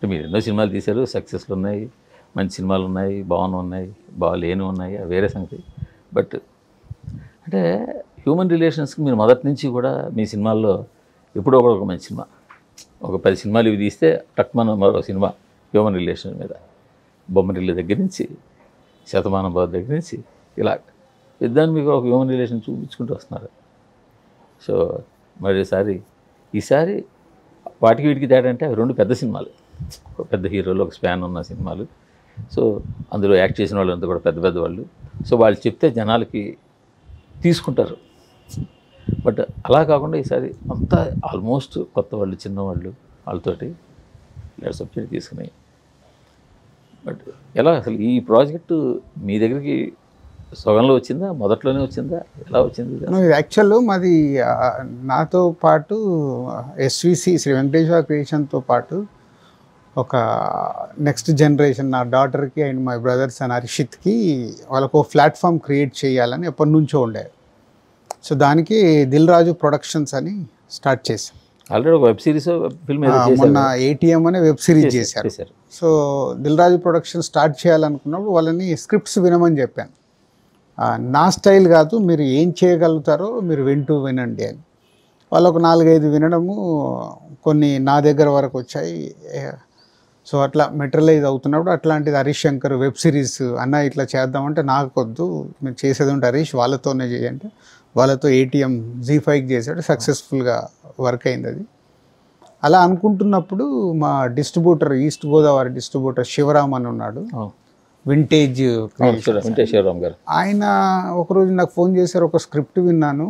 అంటే మీరు ఎన్నో సినిమాలు తీశారు సక్సెస్లు ఉన్నాయి మంచి సినిమాలు ఉన్నాయి బాగున్న ఉన్నాయి బాగాలేని ఉన్నాయి అవి వేరే సంగతి బట్ అంటే హ్యూమన్ రిలేషన్స్కి మీరు మొదటి నుంచి కూడా మీ సినిమాల్లో ఎప్పుడో ఒకటి ఒక మంచి సినిమా ఒక పది సినిమాలు ఇవి తీస్తే టక్మన్ మరో సినిమా హ్యూమన్ రిలేషన్ మీద బొమ్మరిల్లు దగ్గర నుంచి శతమానం బాబు దగ్గర నుంచి ఇలా ఇద్దరు మీకు ఒక హ్యూమన్ రిలేషన్ చూపించుకుంటూ వస్తున్నారు సో మరి ఈసారి ఈసారి వాటికి వీటికి తేడా అంటే అవి రెండు పెద్ద సినిమాలు ఒక పెద్ద హీరోలు ఒక స్పాన్ ఉన్న సినిమాలు సో అందులో యాక్ట్ చేసిన వాళ్ళంతా కూడా పెద్ద పెద్ద వాళ్ళు సో వాళ్ళు చెప్తే జనాలకి తీసుకుంటారు బట్ అలా కాకుండా ఈసారి అంతా ఆల్మోస్ట్ కొత్త వాళ్ళు చిన్నవాళ్ళు వాళ్ళతోటి ఇలా సబ్జెక్ట్ తీసుకుని బట్ ఎలా అసలు ఈ ప్రాజెక్టు మీ దగ్గరికి సగంలో వచ్చిందా మొదట్లోనే వచ్చిందా ఎలా వచ్చింది ఇది? యాక్చువల్ మాది ఆ, నాతో పాటు ఎస్విసి శ్రీ వెంకటేశ్వర క్రియేషన్తో పాటు ఒక నెక్స్ట్ జనరేషన్ నా డాటర్కి అండ్ మై బ్రదర్స్ అండ్ హర్షిత్కి వాళ్ళకు ఒక ప్లాట్ఫామ్ క్రియేట్ చేయాలని ఎప్పటి నుంచో ఉండే సో దానికి దిల్ రాజు ప్రొడక్షన్స్ అని స్టార్ట్ చేశాం ఆల్రెడీ ఒక వెబ్ సిరీస్ ఫిల్మ్ ఏదో ఆ, చేశారు మొన్న ఏటీఎం అనే వెబ్ సిరీస్ చేశారు చేశారు so Dil Raju production start చేయాలనుకున్నప్పుడు వాళ్ళని స్క్రిప్ట్స్ వినమని చెప్పాను ఆ, నా స్టైల్ కాదు మీరు ఏం చేయగలుగుతారో మీరు వింటూ వినండి అని వాళ్ళు ఒక నాలుగైదు వినడము కొన్ని నా దగ్గర వరకు వచ్చాయి ఏ, సో అట్లా మెటీరియలైజ్ అవుతున్నప్పుడు అట్లాంటిది హరీష్ శంకర్ వెబ్ సిరీస్ అన్న ఇట్లా చేద్దామంటే నాకు వద్దు మీరు చేసేది ఉంటే హరీష్ వాళ్ళతోనే చేయండి వాళ్ళతో ఏటీఎం జీ ఫైవ్కి చేశాడు సక్సెస్ఫుల్గా వర్క్ అయింది అది అలా అనుకుంటున్నప్పుడు మా distributor east Godavari distributor Sivaram అని ఉన్నాడు అవును. వింటేజ్ అవును, శివరామ్, వెంకటేశ్వర శివరామ్ గారు ఆయన ఒకరోజు నాకు ఫోన్ చేశారు ఒక స్క్రిప్ట్ విన్నాను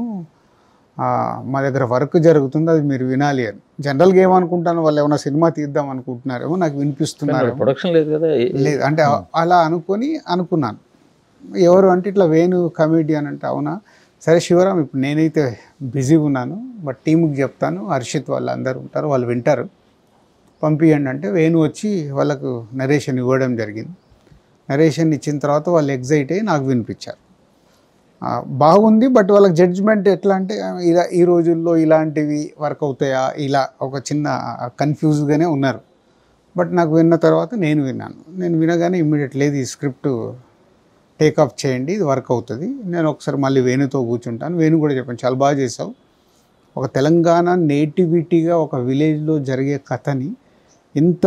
ఆ, మా దగ్గర వర్క్ జరుగుతుంది అది మీరు వినాలి అని జనరల్గా ఏమనుకుంటాను వాళ్ళు ఏమైనా సినిమా తీద్దాం అనుకుంటున్నారేమో నాకు వినిపిస్తున్నారు ప్రొడక్షన్ లేదు కదా ఏ- లేదు అంటే అలా అనుకొని అనుకున్నాను ఎవరు అంటే ఇట్లా వేణు కమెడియన్ అంటే అవునా సరే శివరామ్ ఇప్పుడు నేనైతే బిజీగా ఉన్నాను బట్ టీంకి చెప్తాను హర్షిత్ వాళ్ళు అందరూ ఉంటారు వాళ్ళు వింటారు పంపియండి అంటే వేణు వచ్చి వాళ్ళకు నరేషన్ ఇవ్వడం జరిగింది నరేషన్ ఇచ్చిన తర్వాత వాళ్ళు ఎగ్జైట్ అయ్యి నాకు వినిపించారు ఆ, బాగుంది బట్ వాళ్ళకి జడ్జ్మెంట్ ఎట్లా అంటే ఆ, ఇలా ఈ రోజుల్లో ఇలాంటివి వర్క్ అవుతాయా ఇలా ఒక చిన్న కన్ఫ్యూజ్గానే ఉన్నారు బట్ నాకు విన్న తర్వాత నేను విన్నాను నేను వినగానే ఇమ్మీడియట్ లేదు ఈ స్క్రిప్ట్ టేక్ ఆఫ్ చేయండి ఇది వర్క్ అవుతుంది నేను ఒకసారి మళ్ళీ వేణుతో కూర్చుంటాను వేణు కూడా చెప్పాను చాలా బాగా చేసావు ఒక తెలంగాణ నేటివిటీగా ఒక విలేజ్లో జరిగే కథని ఇంత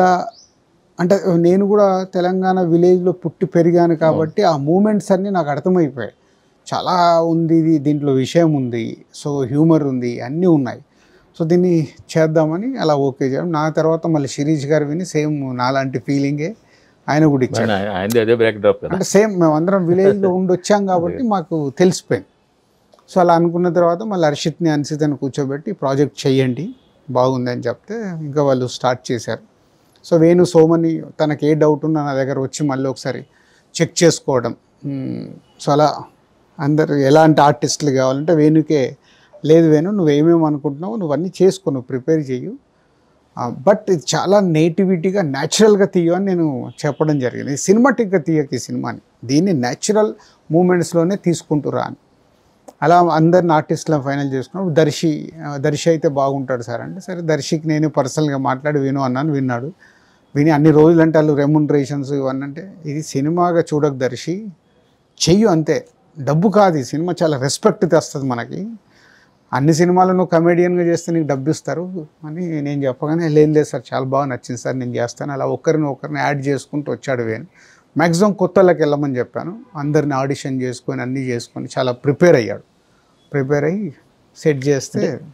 అంటే నేను కూడా తెలంగాణ విలేజ్లో పుట్టి పెరిగాను కాబట్టి ఆ మూమెంట్స్ అన్నీ నాకు అర్థమైపోయాయి చాలా ఉంది ఇది దీంట్లో విషయం ఉంది సో హ్యూమర్ ఉంది అన్నీ ఉన్నాయి సో దీన్ని చేద్దామని అలా ఓకే చేయడం నా తర్వాత మళ్ళీ శిరీష్ గారు విని సేమ్ నాలాంటి ఫీలింగే ఆయన కూడా ఇచ్చారు ఆయన ఆయనది అదే బ్యాక్ డ్రాప్ కదా అంటే సేమ్ మేము అందరం విలేజ్లో ఉండి వచ్చాం కాబట్టి మాకు తెలిసిపోయింది సో అలా అనుకున్న తర్వాత మళ్ళీ హర్షిత్ని అన్సితని కూర్చోబెట్టి ప్రాజెక్ట్ చెయ్యండి బాగుందని చెప్తే ఇంకా వాళ్ళు స్టార్ట్ చేశారు సో వేణు సోమని తనకి ఏ డౌట్ ఉన్నా నా దగ్గర వచ్చి మళ్ళీ ఒకసారి చెక్ చేసుకోవడం మ్మ్. సో అలా అందరు ఎలాంటి ఆర్టిస్టులు కావాలంటే వేణుకే లేదు వేణు నువ్వు ఏమేమి అనుకుంటున్నావు నువ్వు అన్నీ చేసుకో నువ్వు ప్రిపేర్ చెయ్యు బట్ ఇది చాలా నేటివిటీగా న్యాచురల్గా తీయు అని నేను చెప్పడం జరిగింది సినిమాటిక్గా తీయక ఈ సినిమాని దీన్ని న్యాచురల్ మూమెంట్స్లోనే తీసుకుంటురా అని అలా అందరిని ఆర్టిస్ట్లను ఫైనల్ చేసుకున్నప్పుడు దర్శి ఆ, దర్శి అయితే బాగుంటాడు సార్ అంటే సరే దర్శికి నేను పర్సనల్గా మాట్లాడి విను అన్నాను విన్నాడు విని అన్ని రోజులు అంటే వాళ్ళు రెమ్యునరేషన్స్ ఇవన్నీ అంటే ఇది సినిమాగా చూడక దర్శి చెయ్యు అంతే డబ్బు కాదు ఈ సినిమా చాలా రెస్పెక్ట్ తెస్తుంది మనకి అన్ని సినిమాలను కమెడియన్గా చేస్తే నీకు డబ్బు ఇస్తారు అని నేను చెప్పగానే లేదు లేదు సార్ చాలా బాగా నచ్చింది సార్ నేను చేస్తాను అలా ఒకరిని ఒకరిని యాడ్ చేసుకుంటూ వచ్చాడు వేణు మ్యాక్సిమం కొత్తలకు వెళ్ళమని చెప్పాను అందరిని ఆడిషన్ చేసుకొని అన్నీ చేసుకొని చాలా ప్రిపేర్ అయ్యాడు ప్రిపేర్ అయ్యి సెట్ చేస్తే